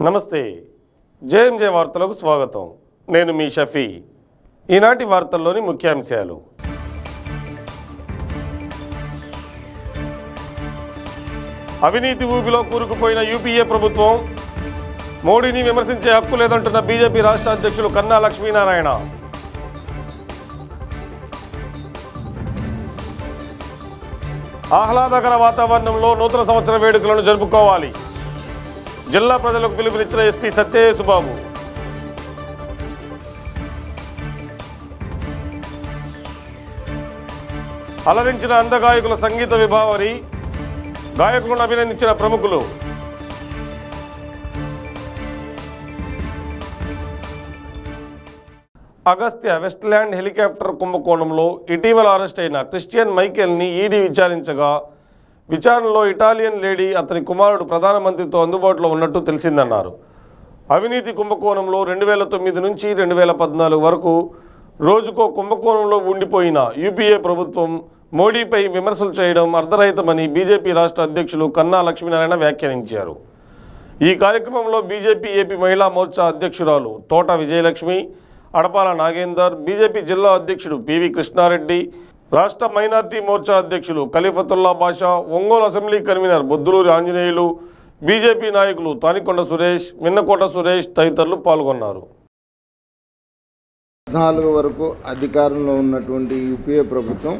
నమస్తే జేఎంజే వార్తలకు స్వాగతం నేను మీ షఫీ ఈనాటి వార్తల్లోని ముఖ్యాంశాలు అవినీతి ఊబిలో కూరుకుపోయిన యూపీఏ ప్రభుత్వం మోడీని విమర్శించే హక్కు లేదంటున్న బీజేపీ రాష్ట్ర అధ్యక్షులు కన్నా లక్ష్మీనారాయణ ఆహ్లాదకర వాతావరణంలో నూతన సంవత్సర వేడుకలను జరుపుకోవాలి జిల్లా ప్రజలకు పిలుపునిచ్చిన ఎస్పీ సత్యయేసుబాబు అలరించిన అందగాయకుల సంగీత విభావరి గాయకులను అభినందించిన ప్రముఖులు అగస్త్య వెస్ట్ల్యాండ్ హెలికాప్టర్ కుంభకోణంలో ఇటీవల అరెస్ట్ అయిన క్రిస్టియన్ మైకేల్ని ఈడీ విచారించగా విచారణలో ఇటాలియన్ లేడీ అతని కుమారుడు ప్రధానమంత్రితో అందుబాటులో ఉన్నట్టు తెలిసిందన్నారు అవినీతి కుంభకోణంలో రెండు వేల తొమ్మిది నుంచి రెండు వేల పద్నాలుగు వరకు రోజుకో కుంభకోణంలో ఉండిపోయిన యూపీఏ ప్రభుత్వం మోడీపై విమర్శలు చేయడం అర్ధరహితమని బీజేపీ రాష్ట్ర అధ్యక్షులు కన్నా లక్ష్మీనారాయణ వ్యాఖ్యానించారు ఈ కార్యక్రమంలో బీజేపీ ఏపీ మహిళా మోర్చా అధ్యక్షురాలు తోట విజయలక్ష్మి అడపాల నాగేందర్ బీజేపీ జిల్లా అధ్యక్షుడు పివి కృష్ణారెడ్డి రాష్ట్ర మైనార్టీ మోర్చా అధ్యక్షులు Khalifathulla Basha Ongole assembly convener Bodduluri Anjaneyulu BJP నాయకులు తానికొండ సురేష్ మిన్నకోట సురేష్ తదితరులు పాల్గొన్నారు పద్నాలుగు వరకు అధికారంలో ఉన్నటువంటి యూపీఏ ప్రభుత్వం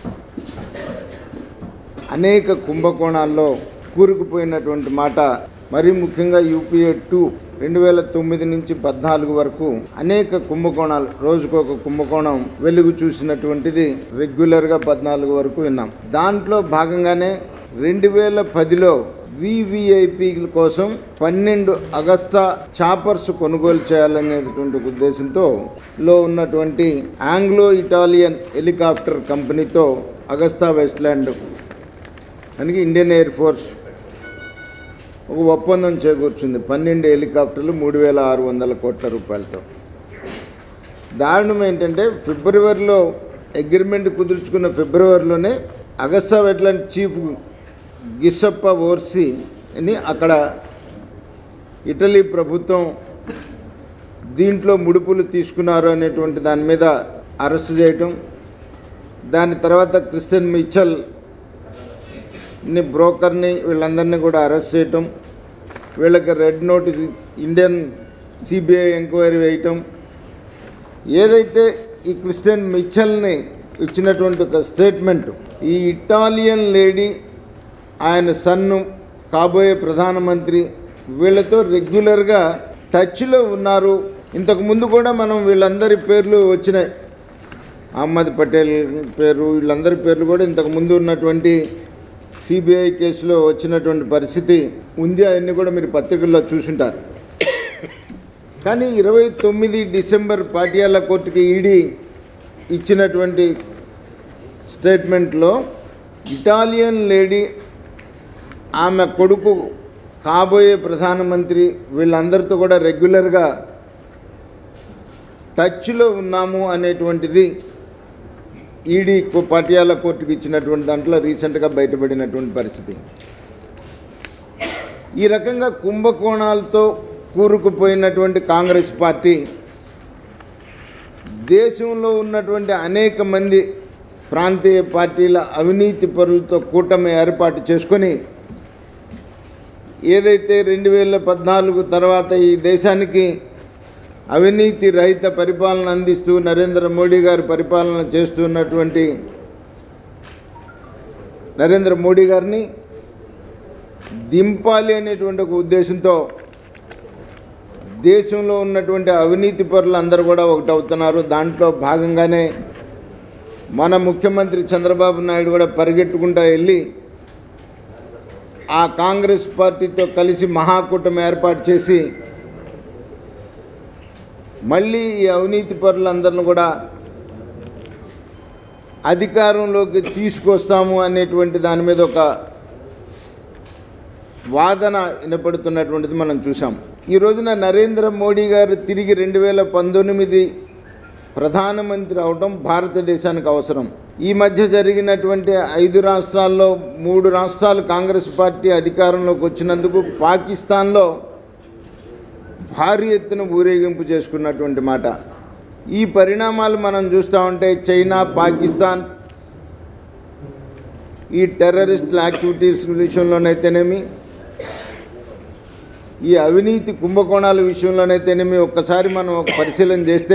అనేక కుంభకోణాల్లో కూరుకుపోయినటువంటి మాట మరీ ముఖ్యంగా యూపీఏ టూ రెండు వేల తొమ్మిది నుంచి పద్నాలుగు వరకు అనేక కుంభకోణాలు రోజుకొక కుంభకోణం వెలుగు చూసినటువంటిది రెగ్యులర్గా పద్నాలుగు వరకు విన్నాం దాంట్లో భాగంగానే రెండు వేల పదిలో వివిఐపి కోసం పన్నెండు అగస్తా చాపర్స్ కొనుగోలు చేయాలనేటువంటి ఉద్దేశంతో లో ఉన్నటువంటి ఆంగ్లో ఇటాలియన్ హెలికాప్టర్ కంపెనీతో అగస్తా వెస్ట్లాండ్ అని ఇండియన్ ఎయిర్ ఫోర్స్ ఒక ఒప్పందం చేకూర్చుంది పన్నెండు హెలికాప్టర్లు మూడు వేల ఆరు వందల కోట్ల రూపాయలతో దారుణం ఏంటంటే ఫిబ్రవరిలో అగ్రిమెంట్ కుదుర్చుకున్న ఫిబ్రవరిలోనే అగస్తా వెట్లాండ్ చీఫ్ గిసప్ప ఓర్సి అని అక్కడ ఇటలీ ప్రభుత్వం దీంట్లో ముడుపులు తీసుకున్నారు అనేటువంటి దాని మీద అరెస్ట్ చేయటం దాని తర్వాత క్రిస్టియన్ మిచ్చల్ ని బ్రోకర్ని వీళ్ళందరినీ కూడా అరెస్ట్ చేయటం వీళ్ళకి red notice Indian CBI enquiry వేయటం ఏదైతే ఈ క్రిస్టియన్ మిచ్చల్ని ఇచ్చినటువంటి ఒక స్టేట్మెంట్ ఈ ఇటాలియన్ లేడీ ఆయన సన్ను కాబోయే ప్రధానమంత్రి వీళ్ళతో రెగ్యులర్గా టచ్లో ఉన్నారు ఇంతకు ముందు కూడా మనం వీళ్ళందరి పేర్లు వచ్చినాయి అహ్మద్ పటేల్ పేరు వీళ్ళందరి పేర్లు కూడా ఇంతకు ముందు ఉన్నటువంటి సిబిఐ కేసులో వచ్చినటువంటి పరిస్థితి ఉంది అవన్నీ కూడా మీరు పత్రికల్లో చూసుంటారు కానీ ఇరవై తొమ్మిది డిసెంబర్ పాటియాల కోర్టుకి ఈడీ ఇచ్చినటువంటి స్టేట్మెంట్లో ఇటాలియన్ లేడీ ఆమె కొడుకు కాబోయే ప్రధానమంత్రి వీళ్ళందరితో కూడా రెగ్యులర్గా టచ్లో ఉన్నాము అనేటువంటిది ఈడీ కో- పటియాలా కోర్టుకు ఇచ్చినటువంటి దాంట్లో రీసెంట్గా బయటపడినటువంటి పరిస్థితి ఈ రకంగా కుంభకోణాలతో కూరుకుపోయినటువంటి కాంగ్రెస్ పార్టీ దేశంలో ఉన్నటువంటి అనేక మంది ప్రాంతీయ పార్టీల అవినీతి పరులతో కూటమి ఏర్పాటు చేసుకొని ఏదైతే రెండు వేల పద్నాలుగు తర్వాత ఈ దేశానికి అవినీతి రహిత పరిపాలన అందిస్తూ నరేంద్ర మోడీ గారు పరిపాలన చేస్తున్నటువంటి నరేంద్ర మోడీ గారిని దింపాలి అనేటువంటి ఒక ఉద్దేశంతో దేశంలో ఉన్నటువంటి అవినీతి పరులు అందరూ కూడా ఒకటవుతున్నారు దాంట్లో భాగంగానే మన ముఖ్యమంత్రి చంద్రబాబు నాయుడు కూడా పరిగెట్టుకుంటూ వెళ్ళి ఆ కాంగ్రెస్ పార్టీతో కలిసి మహాకూటమి ఏర్పాటు చేసి మళ్ళీ ఈ అవినీతి పరులందరిని కూడా అధికారంలోకి తీసుకొస్తాము అనేటువంటి దాని మీద ఒక వాదన వినపడుతున్నటువంటిది మనం చూసాం ఈ రోజున నరేంద్ర మోడీ గారు తిరిగి రెండు వేల పంతొమ్మిది ప్రధానమంత్రి అవడం భారతదేశానికి అవసరం ఈ మధ్య జరిగినటువంటి ఐదు రాష్ట్రాల్లో మూడు రాష్ట్రాలు కాంగ్రెస్ పార్టీ అధికారంలోకి వచ్చినందుకు పాకిస్తాన్లో భారీ ఎత్తున ఊరేగింపు చేసుకున్నటువంటి మాట ఈ పరిణామాలు మనం చూస్తూ ఉంటే చైనా పాకిస్తాన్ ఈ టెర్రరిస్టుల యాక్టివిటీస్ విషయంలోనైతేనేమి ఈ అవినీతి కుంభకోణాల విషయంలోనైతేనేమి ఒక్కసారి మనం ఒక పరిశీలన చేస్తే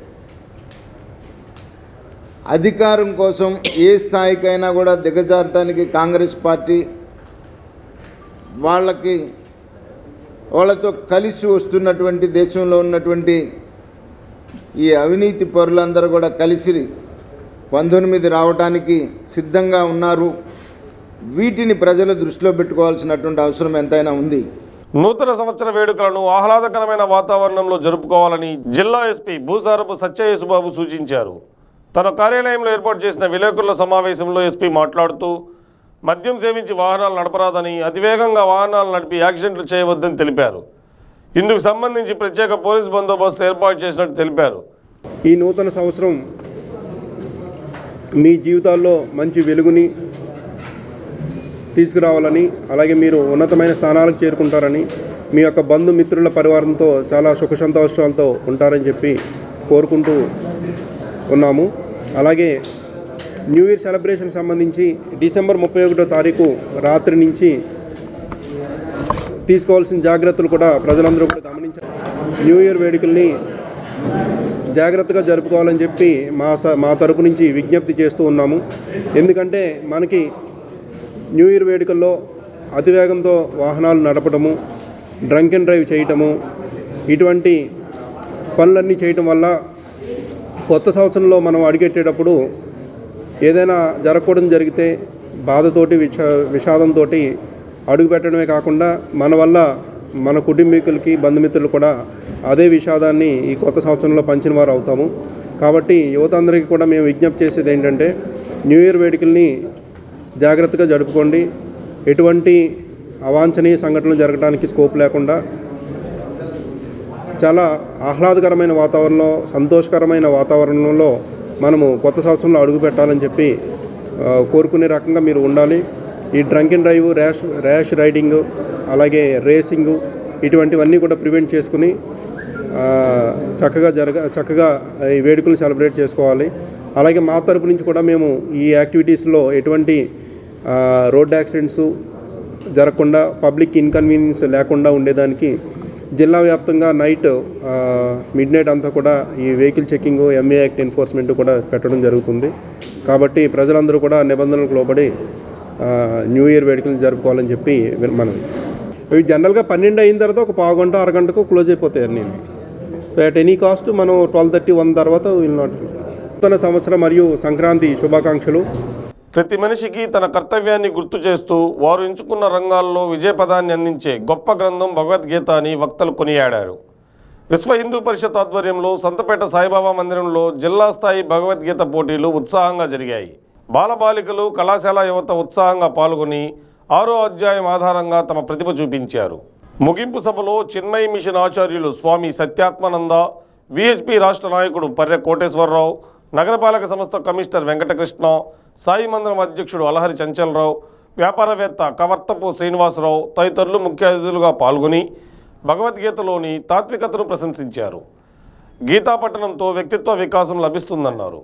అధికారం కోసం ఏ స్థాయికైనా కూడా దిగజారటానికి కాంగ్రెస్ పార్టీ వాళ్ళకి వాళ్ళతో కలిసి వస్తున్నటువంటి దేశంలో ఉన్నటువంటి ఈ అవినీతి పరులందరూ కూడా కలిసి పంతొమ్మిది రావడానికి సిద్ధంగా ఉన్నారు వీటిని ప్రజలు దృష్టిలో పెట్టుకోవాల్సినటువంటి అవసరం ఎంతైనా ఉంది నూతన సంవత్సర వేడుకలను ఆహ్లాదకరమైన వాతావరణంలో జరుపుకోవాలని జిల్లా ఎస్పీ భూసారపు సత్యయేసుబాబు సూచించారు తన కార్యాలయంలో ఏర్పాటు చేసిన విలేకరుల సమావేశంలో ఎస్పీ మాట్లాడుతూ మద్యం సేవించి వాహనాలు నడపరాదని అతివేగంగా వాహనాలు నడిపి యాక్సిడెంట్లు చేయవద్దని తెలిపారు ఇందుకు సంబంధించి ప్రత్యేక పోలీస్ బందోబస్తు ఏర్పాటు చేసినట్టు తెలిపారు ఈ నూతన సంవత్సరం మీ జీవితాల్లో మంచి వెలుగుని తీసుకురావాలని అలాగే మీరు ఉన్నతమైన స్థానాలకు చేరుకుంటారని మీ యొక్క బంధుమిత్రుల పరివారంతో చాలా సుఖ సంతోషాలతో ఉంటారని చెప్పి కోరుకుంటూ ఉన్నాము అలాగే న్యూ ఇయర్ సెలబ్రేషన్ సంబంధించి డిసెంబర్ ముప్పై ఒకటో తారీఖు రాత్రి నుంచి తీసుకోవాల్సిన జాగ్రత్తలు కూడా ప్రజలందరూ కూడా గమనించారు న్యూ ఇయర్ వేడుకల్ని జాగ్రత్తగా జరుపుకోవాలని చెప్పి మా స మా తరపు నుంచి విజ్ఞప్తి చేస్తూ ఉన్నాము ఎందుకంటే మనకి న్యూ ఇయర్ వేడుకల్లో అతివేగంతో వాహనాలు నడపడము డ్రంక్ అండ్ డ్రైవ్ చేయటము ఇటువంటి పనులన్నీ చేయటం వల్ల కొత్త సంవత్సరంలో మనం అడిగెట్టేటప్పుడు ఏదైనా జరగకూడదు జరిగితే బాధతోటి విష విషాదంతో అడుగు పెట్టడమే కాకుండా మన వల్ల మన కుటుంబీకులకి బంధుమిత్రులు కూడా అదే విషాదాన్ని ఈ కొత్త సంవత్సరంలో పంచిన వారు అవుతాము కాబట్టి యువత అందరికీ కూడా మేము విజ్ఞప్తి చేసేది ఏంటంటే న్యూ ఇయర్ వేడుకల్ని జాగ్రత్తగా జరుపుకోండి ఎటువంటి అవాంఛనీయ సంఘటనలు జరగడానికి స్కోప్ లేకుండా చాలా ఆహ్లాదకరమైన వాతావరణంలో సంతోషకరమైన వాతావరణంలో మనము కొత్త సంవత్సరంలో అడుగు పెట్టాలని చెప్పి ఆ, కోరుకునే రకంగా మీరు ఉండాలి ఈ drunk and drive rash rash riding అలాగే రేసింగు ఇటువంటివన్నీ కూడా ప్రివెంట్ చేసుకుని ఆ, చక్కగా జరగ చక్కగా ఈ వేడుకలు సెలబ్రేట్ చేసుకోవాలి అలాగే మా తరపు నుంచి కూడా మేము ఈ యాక్టివిటీస్లో ఎటువంటి ఆ, రోడ్ యాక్సిడెంట్స్ జరగకుండా పబ్లిక్ ఇన్కన్వీనియన్స్ లేకుండా ఉండేదానికి జిల్లా వ్యాప్తంగా నైట్ మిడ్ నైట్ అంతా కూడా ఈ vehicle checking MA act enforcement కూడా పెట్టడం జరుగుతుంది కాబట్టి ప్రజలందరూ కూడా నిబంధనలకు లోబడి ఆ, న్యూ ఇయర్ వేడుకలు జరుపుకోవాలని చెప్పి విన్- మనం ఇవి జనరల్గా పన్నెండు అయిన తర్వాత ఒక పావు గంట అరగంటకు క్లోజ్ అయిపోతాయి అన్నీ సో అట్ ఎనీ కాస్ట్ మనం ట్వెల్వ్ థర్టీ వన్ తర్వాత విల్ నాట్ నూతన సంవత్సరం మరియు సంక్రాంతి శుభాకాంక్షలు ప్రతి మనిషికి తన కర్తవ్యాన్ని గుర్తు చేస్తూ వారు ఎంచుకున్న రంగాల్లో విజయపదాన్ని అందించే గొప్ప గ్రంథం భగవద్గీత అని వక్తలు కొనియాడారు విశ్వ హిందూ పరిషత్ ఆధ్వర్యంలో సంతపేట సాయిబాబా మందిరంలో జిల్లా స్థాయి భగవద్గీత పోటీలు ఉత్సాహంగా జరిగాయి బాలబాలికలు కళాశాల యువత ఉత్సాహంగా పాల్గొని ఆరో అధ్యాయం ఆధారంగా తమ ప్రతిభ చూపించారు ముగింపు సభలో చిన్మయి మిషన్ ఆచార్యులు స్వామి సత్యాత్మానంద విహెచ్పి రాష్ట్ర నాయకుడు పర్రె కోటేశ్వరరావు నగరపాలక సంస్థ కమిషనర్ వెంకటకృష్ణ సాయి మందిరం అధ్యక్షుడు అలహరి చంచలరావు వ్యాపారవేత్త కవర్తపు శ్రీనివాసరావు తదితరులు ముఖ్య అతిథులుగా పాల్గొని భగవద్గీతలోని తాత్వికతను ప్రశంసించారు గీతాపట్టణంతో వ్యక్తిత్వ వికాసం లభిస్తుందన్నారు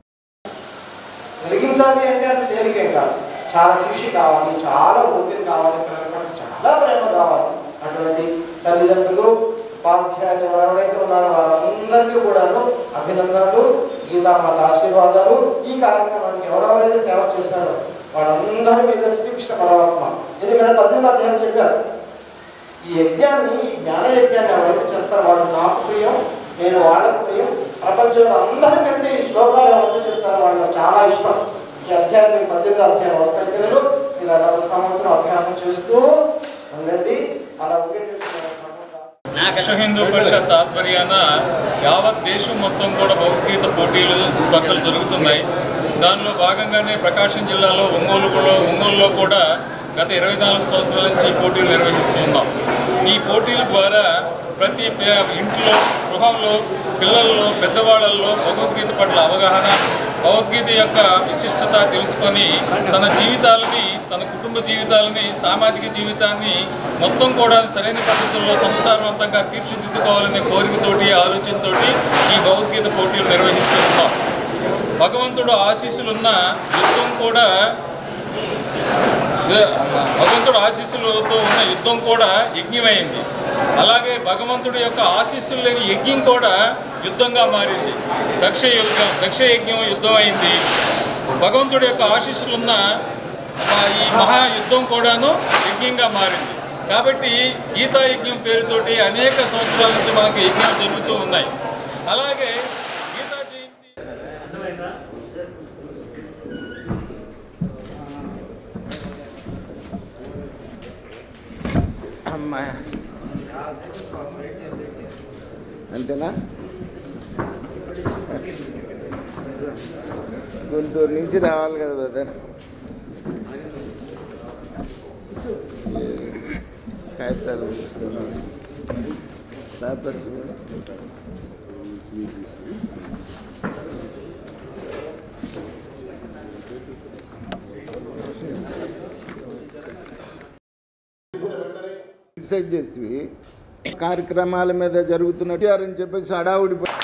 వెలిగించాలి అంటే అది తేలికే కాదు చాలా కృషి కావాలి చాలా ఓపిక కావాలి పిల్లల పట్ల చాలా ప్రేమ కావాలి అటువంటి తల్లిదండ్రులు ఉపాధ్యాయులు ఎవరైతే ఉన్నారో వారందరికీ కూడాను అభినందనలు గీతామాత ఆశీర్వాదాలు ఈ కార్యక్రమానికి ఎవరెవరైతే సేవ చేశారో వాళ్ళందరి మీద శ్రీకృష్ణ పరమాత్మ ఎందుకంటే పద్దెనిమిది అధ్యాయం చెప్పారు ఈ యజ్ఞాన్ని ఈ జ్ఞాన యజ్ఞాన్ని ఎవరైతే చేస్తారో వాళ్ళు నాకు ప్రియం నేను వాళ్ళకు ప్రియం ప్రపంచంలో అందరికంటే ఈ శ్లోకాలు ఎవరైతే చెప్తారో వాళ్ళకి చాలా ఇష్టం ఈ అధ్యాయం మీకు పద్దెనిమిది అధ్యాయం వస్తాయి పిల్లలు మీరు అలా ఒక సంవత్సరం అభ్యాసం చేస్తూ ఉండండి అలా ఉండేటట్టు విశ్వ హిందూ పరిషత్ ఆధ్వర్యాన యావత్ దేశం మొత్తం కూడా భగవద్గీత పోటీలు స్పర్ధలు జరుగుతున్నాయి దానిలో భాగంగానే ప్రకాశం జిల్లాలో ఒంగోలులో ఒంగోలులో కూడా గత ఇరవై నాలుగు సంవత్సరాల నుంచి ఈ పోటీలు నిర్వహిస్తున్నాం ఈ పోటీల ద్వారా ప్రతి పే- ఇంట్లో గృహంలో పిల్లల్లో పెద్దవాళ్ళల్లో భగవద్గీత పట్ల అవగాహన భగవద్గీత యొక్క విశిష్టత తెలుసుకొని తన జీవితాలని తన కుటుంబ జీవితాలని సామాజిక జీవితాన్ని మొత్తం కూడా సరైన పద్ధతుల్లో సంస్కారవంతంగా తీర్చిదిద్దుకోవాలనే కోరికతోటి ఆలోచనతోటి ఈ భగవద్గీత పోటీలు నిర్వహిస్తూ ఉన్నాం భగవంతుడు ఆశీస్సులున్న యుద్ధం కూడా భగవంతుడు ఆశీస్సులతో ఉన్న యుద్ధం కూడా యజ్ఞమైంది అలాగే భగవంతుడి యొక్క ఆశీస్సులు లేని యజ్ఞం కూడా యుద్ధంగా మారింది దక్ష యజ్ఞం దక్ష యజ్ఞం యుద్ధం అయింది భగవంతుడి యొక్క ఆశీస్సులు ఉన్న ఆ ఈ మహాయుద్ధం కూడాను యజ్ఞంగా మారింది కాబట్టి గీతా యజ్ఞం పేరుతోటి అనేక సంవత్సరాల నుంచి మనకు యజ్ఞాలు జరుగుతూ ఉన్నాయి అలాగే గీతా జయంతి అమ్మాయ అంతేనా గుంటూరు నుంచి రావాలి కదా బ్రదర్ కాగితాలు తీసుకున్నాను. పేపర్స్ డిసైడ్ చేస్తే కార్యక్రమాల మీద జరుగుతున్నట్టు అని చెప్పేసి హడావుడి ప-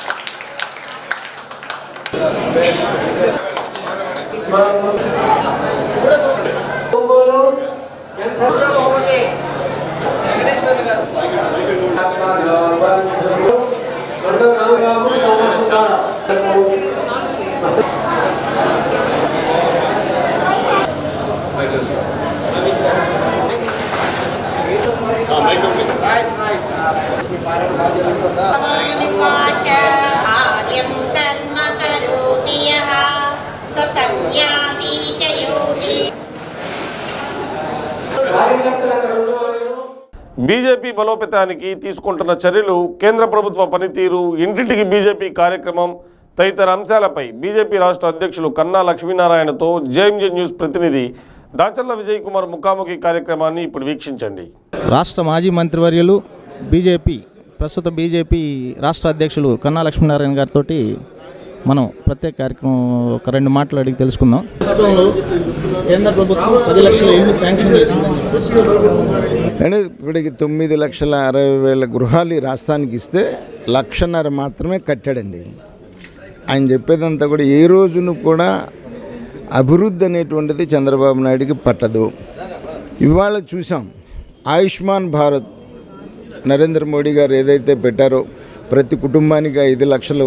బహుమతి వెంకటేశ్వర్లు గారు రైట్ రైట్ మీ పాలన బాగా జరుగుతుందా वाच कार्यं कर्म करोति यः स सन्न्यासी च योगी బీజేపీ బలోపేతానికి తీసుకుంటున్న చర్యలు కేంద్ర ప్రభుత్వ పనితీరు ఇంటింటికి బీజేపీ కార్యక్రమం తదితర అంశాలపై బీజేపీ రాష్ట్ర అధ్యక్షులు కన్నా లక్ష్మీనారాయణతో జేఎంజే న్యూస్ ప్రతినిధి దాచర్ల విజయ్ కుమార్ ముఖాముఖి కార్యక్రమాన్ని ఇప్పుడు వీక్షించండి రాష్ట్ర మాజీ మంత్రివర్యులు బీజేపీ ప్రస్తుత బీజేపీ రాష్ట్ర అధ్యక్షులు కన్నా లక్ష్మీనారాయణ గారితో మనం ప్రత్యేక కార్యక్రమం ఒక రెండు మాటలు అడిగి తెలుసుకుందాం రాష్ట్రంలో కేంద్ర ప్రభుత్వం పది లక్షల ఇల్లు శాంక్షన్ చేసిందని చెప్పేసి అంటే ఇప్పటికి తొమ్మిది లక్షల అరవై వేల గృహాలు ఈ రాష్ట్రానికి ఇస్తే లక్షన్నర మాత్రమే కట్టాడండి ఆయన చెప్పేదంతా కూడా ఏ రోజును కూడా అభివృద్ధి అనేటువంటిది చంద్రబాబు నాయుడికి పట్టదు ఇవాళ చూసాం ఆయుష్మాన్ భారత్ నరేంద్ర మోడీ గారు ఏదైతే పెట్టారో ప్రతి కుటుంబానికి ఐదు లక్షలు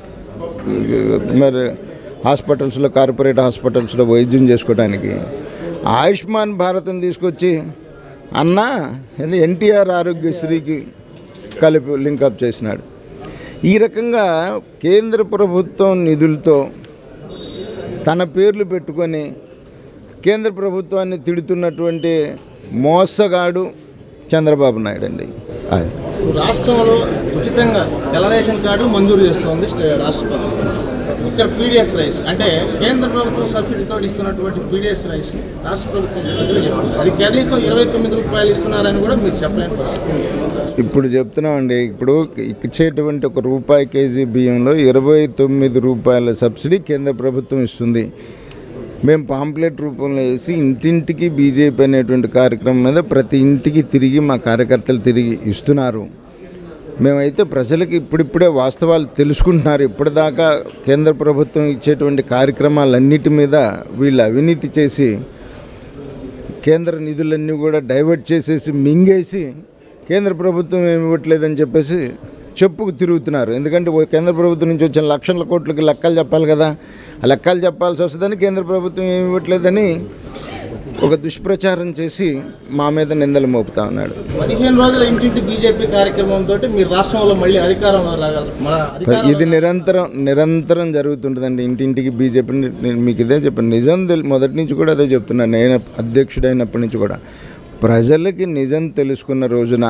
మరి హాస్పిటల్స్లో కార్పొరేట్ హాస్పిటల్స్లో వైద్యం చేసుకోవడానికి ఆయుష్మాన్ భారత్ని తీసుకొచ్చి అన్న ఏంది ఎన్టీఆర్ ఆరోగ్యశ్రీకి కలిపి లింకప్ చేసినాడు ఈ రకంగా కేంద్ర ప్రభుత్వం నిధులతో తన పేర్లు పెట్టుకొని కేంద్ర ప్రభుత్వాన్ని తిడుతున్నటువంటి మోసగాడు చంద్రబాబు నాయుడు అండి అది ఇప్పుడు రాష్ట్రంలో ఉచితంగా తెల్ల రేషన్ కార్డు మంజూరు చేస్తోంది స్టే- రాష్ట్ర ప్రభుత్వం ఇక్కడ పీడిఎస్ రైస్ అంటే కేంద్ర ప్రభుత్వం సబ్సిడీతో ఇస్తున్నటువంటి పీడిఎస్ రైస్ రాష్ట్ర ప్రభుత్వం ఇస్తున్నట్టుగా చెప్తుంది అది కనీసం ఇరవై తొమ్మిది రూపాయలు ఇస్తున్నారని కూడా మీరు చెప్పలేని పరిస్థితి ఉంది. ఇప్పుడు చెప్తున్నామండి ఇప్పుడు ఇచ్చేటువంటి ఒక రూపాయి కేజీ బియ్యంలో ఇరవై తొమ్మిది రూపాయల సబ్సిడీ కేంద్ర ప్రభుత్వం ఇస్తుంది మేము పాంప్లెట్ రూపంలో వేసి ఇంటింటికి బీజేపీ అనేటువంటి కార్యక్రమం మీద ప్రతి ఇంటికి తిరిగి మా కార్యకర్తలు తిరిగి ఇస్తున్నారు మేమైతే ప్రజలకు ఇప్పుడిప్పుడే వాస్తవాలు తెలుసుకుంటున్నారు ఇప్పటిదాకా కేంద్ర ప్రభుత్వం ఇచ్చేటువంటి కార్యక్రమాలన్నిటి మీద వీళ్ళు అవినీతి చేసి కేంద్ర నిధులన్నీ కూడా డైవర్ట్ చేసేసి మింగేసి కేంద్ర ప్రభుత్వం ఏమి ఇవ్వట్లేదని చెప్పేసి చెప్పుకు తిరుగుతున్నారు ఎందుకంటే ఓ కేంద్ర ప్రభుత్వం నుంచి వచ్చిన లక్షల కోట్లకి లెక్కలు చెప్పాలి కదా ఆ లెక్కలు చెప్పాల్సి వస్తుందని కేంద్ర ప్రభుత్వం ఏమి ఇవ్వట్లేదని ఒక దుష్ప్రచారం చేసి మా మీద నిందలు మోపుతా ఉన్నాడు పదిహేను రోజుల ఇంటింటి బీజేపీ కార్యక్రమంతో మీరు రాష్ట్రంలో మళ్ళీ అధికారంలో రాగలరు మన అధికారంలో ఇది నిరంతరం నిరంతరం జరుగుతుంటుందండి ఇంటింటికి బీజేపీ నేను మీకు ఇదే చెప్పాను నిజం తెలి మొదటి నుంచి కూడా అదే చెప్తున్నాను నేను అధ్యక్షుడైనప్పటి నుంచి కూడా ప్రజలకి నిజం తెలుసుకున్న రోజున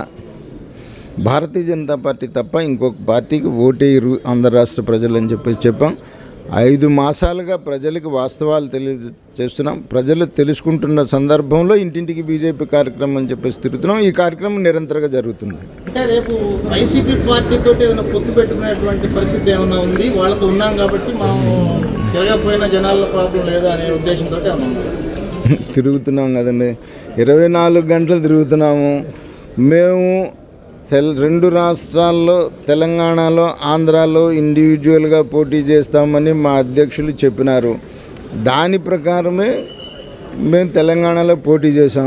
భారతీయ జనతా పార్టీ తప్ప ఇంకొక పార్టీకి ఓటేయరు ఆంధ్ర రాష్ట్ర ప్రజలు అని చెప్పేసి చెప్పాం ఐదు మాసాలుగా ప్రజలకు వాస్తవాలు తెలియజేస్తున్నాం ప్రజలు తెలుసుకుంటున్న సందర్భంలో ఇంటింటికి బీజేపీ కార్యక్రమం అని చెప్పేసి తిరుగుతున్నాం ఈ కార్యక్రమం నిరంతరంగా జరుగుతుంది అంటే రేపు వైసీపీ పార్టీతో ఏదైనా పొత్తు పెట్టుకునేటువంటి పరిస్థితి ఏమైనా ఉంది వాళ్ళతో ఉన్నాం కాబట్టి మనం తిరగకపోయిన జనాల ప్రాబ్లం లేదా అనే ఉద్దేశంతో ఏమన్నా ఉందా? తిరుగుతున్నాం కదండి ఇరవై నాలుగు గంటలు తిరుగుతున్నాము మేము తెల్ రెండు రాష్ట్రాల్లో తెలంగాణలో ఆంధ్రాలో ఇండివిజువల్గా పోటీ చేస్తామని మా అధ్యక్షులు చెప్పినారు దాని ప్రకారమే మేము తెలంగాణలో పోటీ చేసాం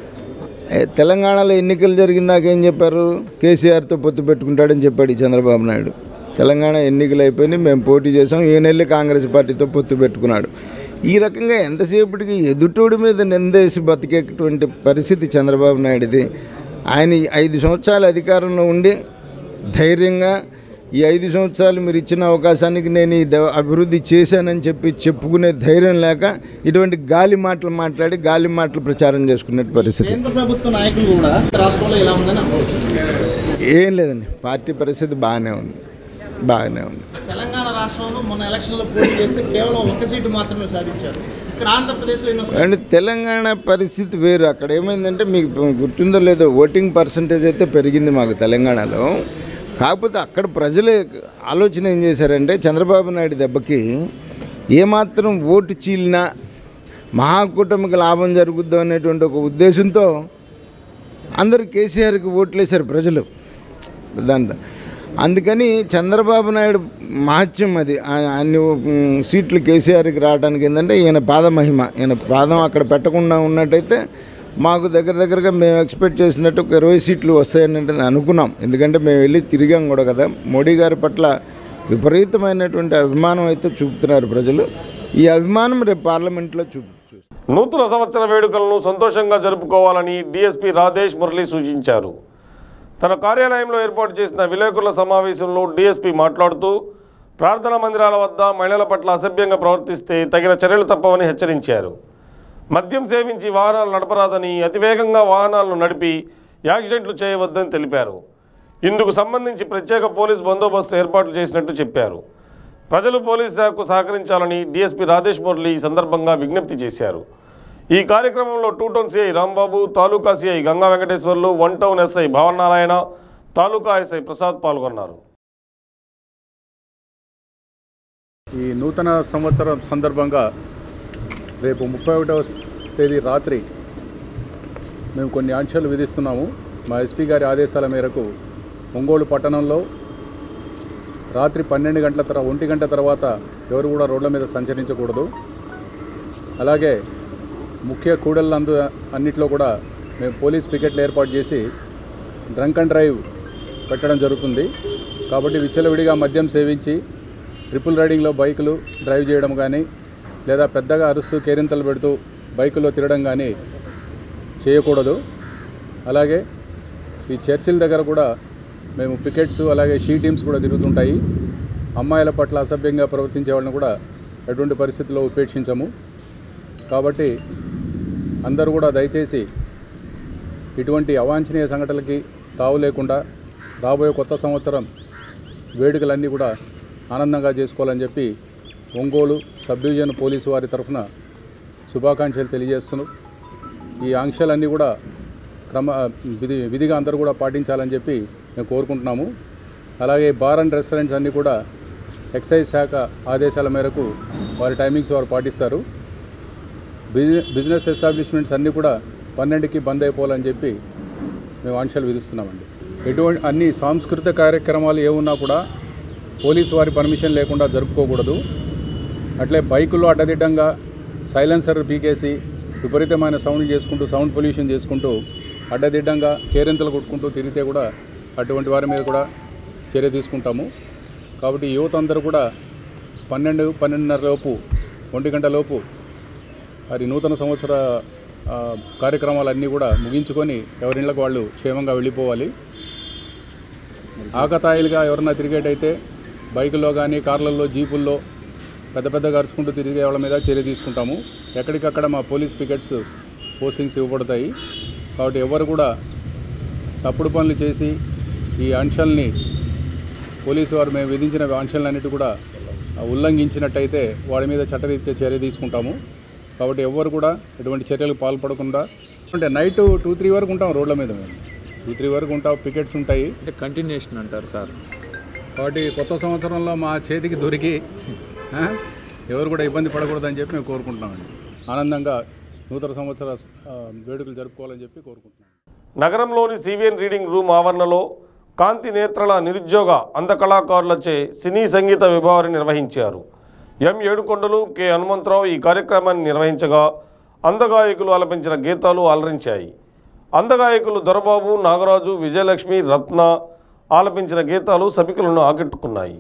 ఏ, తెలంగాణలో ఎన్నికలు జరిగిందాక ఏం చెప్పారు కేసీఆర్తో పొత్తు పెట్టుకుంటాడని చెప్పాడు ఈ చంద్రబాబు నాయుడు తెలంగాణ ఎన్నికలు అయిపోయినాయి మేము పోటీ చేసాం ఈయనెళ్ళి కాంగ్రెస్ పార్టీతో పొత్తు పెట్టుకున్నాడు ఈ రకంగా ఎంతసేపటికి ఎదుటోడి మీద నిందేసి బతికేటువంటి పరిస్థితి చంద్రబాబు నాయుడుది ఆయన ఈ ఐదు సంవత్సరాలు అధికారంలో ఉండి ధైర్యంగా ఈ ఐదు సంవత్సరాలు మీరు ఇచ్చిన అవకాశానికి నేను ఈ డెవ- అభివృద్ధి చేశానని చెప్పి చెప్పుకునే ధైర్యం లేక ఇటువంటి గాలి మాటలు మాట్లాడి గాలి మాటలు ప్రచారం చేసుకునే పరిస్థితి కేంద్ర ప్రభుత్వ నాయకులు కూడా రాష్ట్రంలో ఇలా ఉందని అనుకోవచ్చు ఏం లేదండి పార్టీ పరిస్థితి బాగానే ఉంది బాగానే ఉంది తెలంగాణ రాష్ట్రంలో మొన్న ఎలక్షన్లో పోటీ చేస్తే కేవలం ఒక సీటు మాత్రమే సాధించారు ఇక్కడ ఆంధ్రప్రదేశ్లో ఎన్ని వస్తాయి అండ్ తెలంగాణ పరిస్థితి వేరు అక్కడ ఏమైందంటే మీకు గుర్తుందో లేదో ఓటింగ్ పర్సంటేజ్ అయితే పెరిగింది మాకు తెలంగాణలో కాకపోతే అక్కడ ప్రజలు ఆలోచన ఏం చేశారంటే చంద్రబాబు నాయుడు దెబ్బకి ఏమాత్రం ఓటు చీలినా మహాకూటమికి లాభం జరుగుద్దాం అనేటువంటి ఒక ఉద్దేశంతో అందరూ కేసీఆర్కి ఓట్లేశారు ప్రజలు దాంతో అందుకని చంద్రబాబు నాయుడు మహత్యం అది ఆ- అన్ని ఉమ్, సీట్లు కేసీఆర్కి రావడానికి ఏంటంటే ఈయన పాదమహిమ ఈయన పాదం అక్కడ పెట్టకుండా ఉన్నట్టయితే మాకు దగ్గర దగ్గరగా మేము ఎక్స్పెక్ట్ చేసినట్టు ఒక ఇరవై సీట్లు వస్తాయని అనుకున్నాం ఎందుకంటే మేము వెళ్ళి తిరిగాం కూడా కదా మోడీ గారి పట్ల విపరీతమైనటువంటి అభిమానం అయితే చూపుతున్నారు ప్రజలు ఈ అభిమానం రేపు పార్లమెంట్లో చూపు నూతన సంవత్సర వేడుకలను సంతోషంగా జరుపుకోవాలని డీఎస్పీ రాధేష్ మురళి సూచించారు తన కార్యాలయంలో ఏర్పాటు చేసిన విలేకరుల సమావేశంలో డీఎస్పీ మాట్లాడుతూ ప్రార్థనా మందిరాల వద్ద మహిళల పట్ల అసభ్యంగా ప్రవర్తిస్తే తగిన చర్యలు తప్పవని హెచ్చరించారు మద్యం సేవించి వాహనాలు నడపరాదని అతివేగంగా వాహనాలను నడిపి యాక్సిడెంట్లు చేయవద్దని తెలిపారు ఇందుకు సంబంధించి ప్రత్యేక పోలీస్ బందోబస్తు ఏర్పాట్లు చేసినట్టు చెప్పారు ప్రజలు పోలీస్ శాఖకు సహకరించాలని డీఎస్పీ రాధేష్ మురళి ఈ సందర్భంగా విజ్ఞప్తి చేశారు ఈ కార్యక్రమంలో two town CI Rambabu taluka CI Ganga Venkateswarlu one town SI Bhavanarayana taluka SI Prasad పాల్గొన్నారు ఈ నూతన సంవత్సరం సందర్భంగా రేపు ముప్పై ఒకటవ తేదీ రాత్రి మేము కొన్ని ఆంక్షలు విధిస్తున్నాము మా ఎస్పీ గారి ఆదేశాల మేరకు ఒంగోలు పట్టణంలో రాత్రి పన్నెండు గంటల తర్వాత ఒంటి గంట తర్వాత ఎవరు కూడా రోడ్ల మీద సంచరించకూడదు అలాగే ముఖ్య కూడళ్ళందు అన్నిట్లో కూడా మేము పోలీస్ పికెట్లు ఏర్పాటు చేసి డ్రంక్ అండ్ డ్రైవ్ పెట్టడం జరుగుతుంది కాబట్టి విచ్చలవిడిగా మద్యం సేవించి ట్రిపుల్ రైడింగ్లో బైకులు డ్రైవ్ చేయడం కానీ లేదా పెద్దగా అరుస్తూ కేరింతలు పెడుతూ బైకులో తిరగడం కానీ చేయకూడదు అలాగే ఈ చర్చిల దగ్గర కూడా మేము పికెట్స్ అలాగే షీ టీమ్స్ కూడా తిరుగుతుంటాయి అమ్మాయిల పట్ల అసభ్యంగా ప్రవర్తించే వాళ్ళని కూడా ఎటువంటి పరిస్థితుల్లో ఉపేక్షించము కాబట్టి అందరూ కూడా దయచేసి ఇటువంటి అవాంఛనీయ సంఘటనలకి తావు లేకుండా రాబోయే కొత్త సంవత్సరం వేడుకలన్నీ కూడా ఆనందంగా చేసుకోవాలని చెప్పి ఒంగోలు సబ్ డివిజన్ పోలీసు వారి తరఫున శుభాకాంక్షలు తెలియజేస్తున్నాం ఈ ఆంక్షలన్నీ కూడా క్రమ విధి విధిగా అందరూ కూడా పాటించాలని చెప్పి మేము కోరుకుంటున్నాము అలాగే బార్ అండ్ రెస్టారెంట్స్ అన్నీ కూడా ఎక్సైజ్ శాఖ ఆదేశాల మేరకు వారి టైమింగ్స్ వారు పాటిస్తారు బిజినెస్ బిజినెస్ ఎస్టాబ్లిష్మెంట్స్ అన్నీ కూడా పన్నెండుకి బంద్ అయిపోవాలని చెప్పి మేము ఆంక్షలు విధిస్తున్నామండి ఎటువంటి అన్ని సాంస్కృతిక కార్యక్రమాలు ఏమున్నా కూడా పోలీసు వారి పర్మిషన్ లేకుండా జరుపుకోకూడదు అట్లే బైకుల్లో అడ్డదిడ్డంగా సైలెన్సర్ పీకేసి విపరీతమైన సౌండ్ చేసుకుంటూ సౌండ్ పొల్యూషన్ చేసుకుంటూ అడ్డదిడ్డంగా కేరింతలు కొట్టుకుంటూ తిరిగితే కూడా అటువంటి వారి మీద కూడా చర్య తీసుకుంటాము కాబట్టి యువత అందరూ కూడా పన్నెండు పన్నెండున్నర లోపు ఒంటి గంట లోపు మరి నూతన సంవత్సర ఆ, కార్యక్రమాలన్నీ కూడా ముగించుకొని ఎవరిళ్ళకు వాళ్ళు క్షేమంగా వెళ్ళిపోవాలి ఆకతాయిలుగా ఎవరన్నా తిరిగేటైతే బైకుల్లో కానీ కార్లలో జీపుల్లో పెద్ద పెద్దగా అరుచుకుంటూ తిరిగే వాళ్ళ మీద చర్య తీసుకుంటాము ఎక్కడికక్కడ మా పోలీస్ పికెట్స్ పోస్టింగ్స్ ఇవ్వబడతాయి కాబట్టి ఎవరు కూడా తప్పుడు పనులు చేసి ఈ ఆంక్షల్ని పోలీసు వారు మేము విధించిన ఆంక్షలన్నిటి కూడా ఉల్లంఘించినట్టయితే వాడి మీద చట్టరీత్యా చర్య తీసుకుంటాము కాబట్టి ఎవ్వరు కూడా ఎటువంటి చర్యలకు పాల్పడకుండా అంటే నైట్ టూ త్రీ వరకు ఉంటాం రోడ్ల మీద మేము టూ త్రీ వరకు ఉంటాం పికెట్స్ ఉంటాయి అంటే కంటిన్యూషన్ అంటారు సార్ కాబట్టి కొత్త సంవత్సరంలో మా చేతికి దొరికి ఆ, ఎవరు కూడా ఇబ్బంది పడకూడదని చెప్పి మేము కోరుకుంటున్నామండి ఆనందంగా నూతన సంవత్సర ఆ, వేడుకలు జరుపుకోవాలని చెప్పి కోరుకుంటున్నాం నగరంలోని సివిఎన్ రీడింగ్ రూమ్ ఆవరణలో కాంతి నేత్రల నిరుద్యోగ అందకళాకారులచే సినీ సంగీత విభావాన్ని నిర్వహించారు ఎం ఏడుకొండలు కె హనుమంతరావు ఈ కార్యక్రమాన్ని నిర్వహించగా అందగాయకులు ఆలపించిన గీతాలు అలరించాయి అందగాయకులు దొరబాబు నాగరాజు విజయలక్ష్మి రత్న ఆలపించిన గీతాలు సభికులను ఆకట్టుకున్నాయి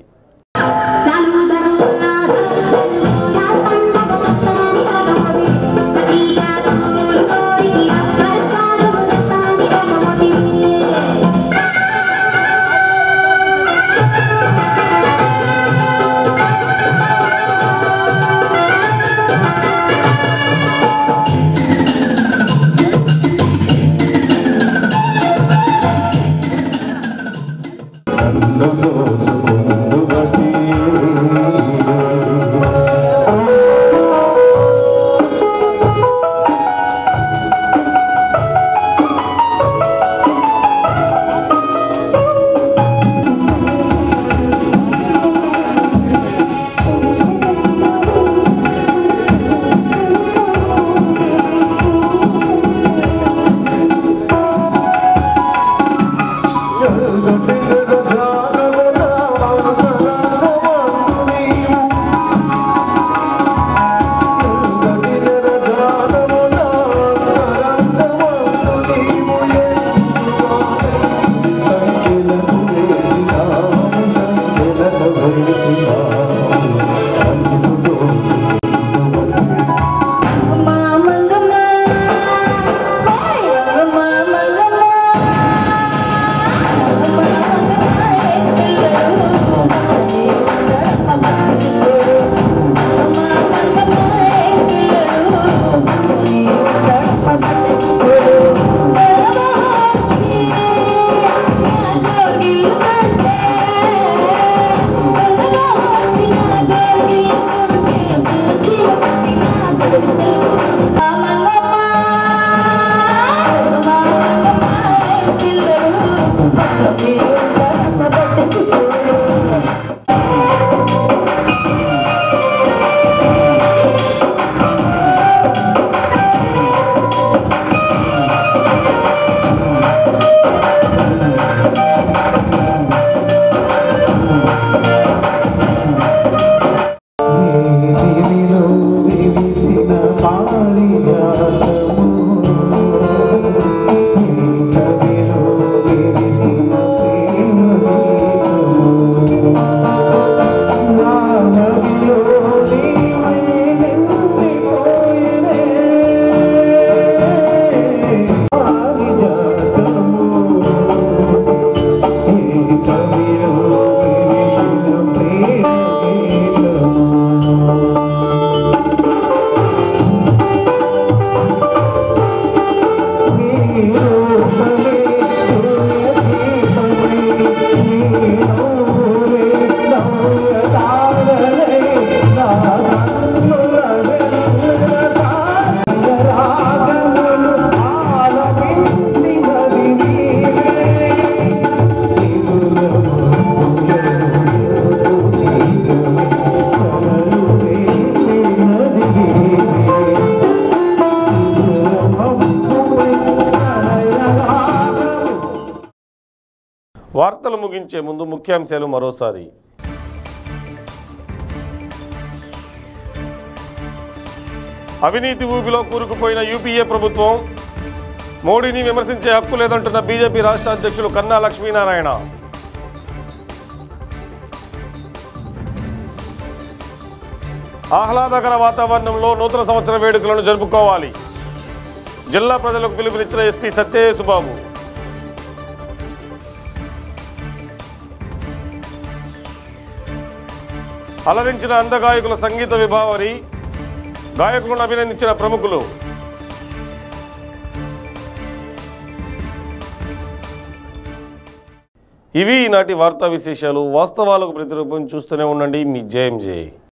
వార్తలు ముగించే ముందు ముఖ్యాంశాలు మరోసారి అవినీతి ఊబిలో కూరుకుపోయిన యూపీఏ ప్రభుత్వం మోడీని విమర్శించే హక్కు లేదంటున్న బీజేపీ రాష్ట్ర అధ్యక్షులు కన్నా లక్ష్మీనారాయణ ఆహ్లాదకర వాతావరణంలో నూతన సంవత్సర వేడుకలను జరుపుకోవాలి జిల్లా ప్రజలకు పిలుపునిచ్చిన ఎస్పీ సత్యయేసుబాబు అలరించిన అందగాయకుల సంగీత విభావరి గాయకులను అభినందించిన ప్రముఖులు ఇవి ఈనాటి వార్తా విశేషాలు వాస్తవాలకు ప్రతిరూపం చూస్తూనే ఉండండి మీ జయం జై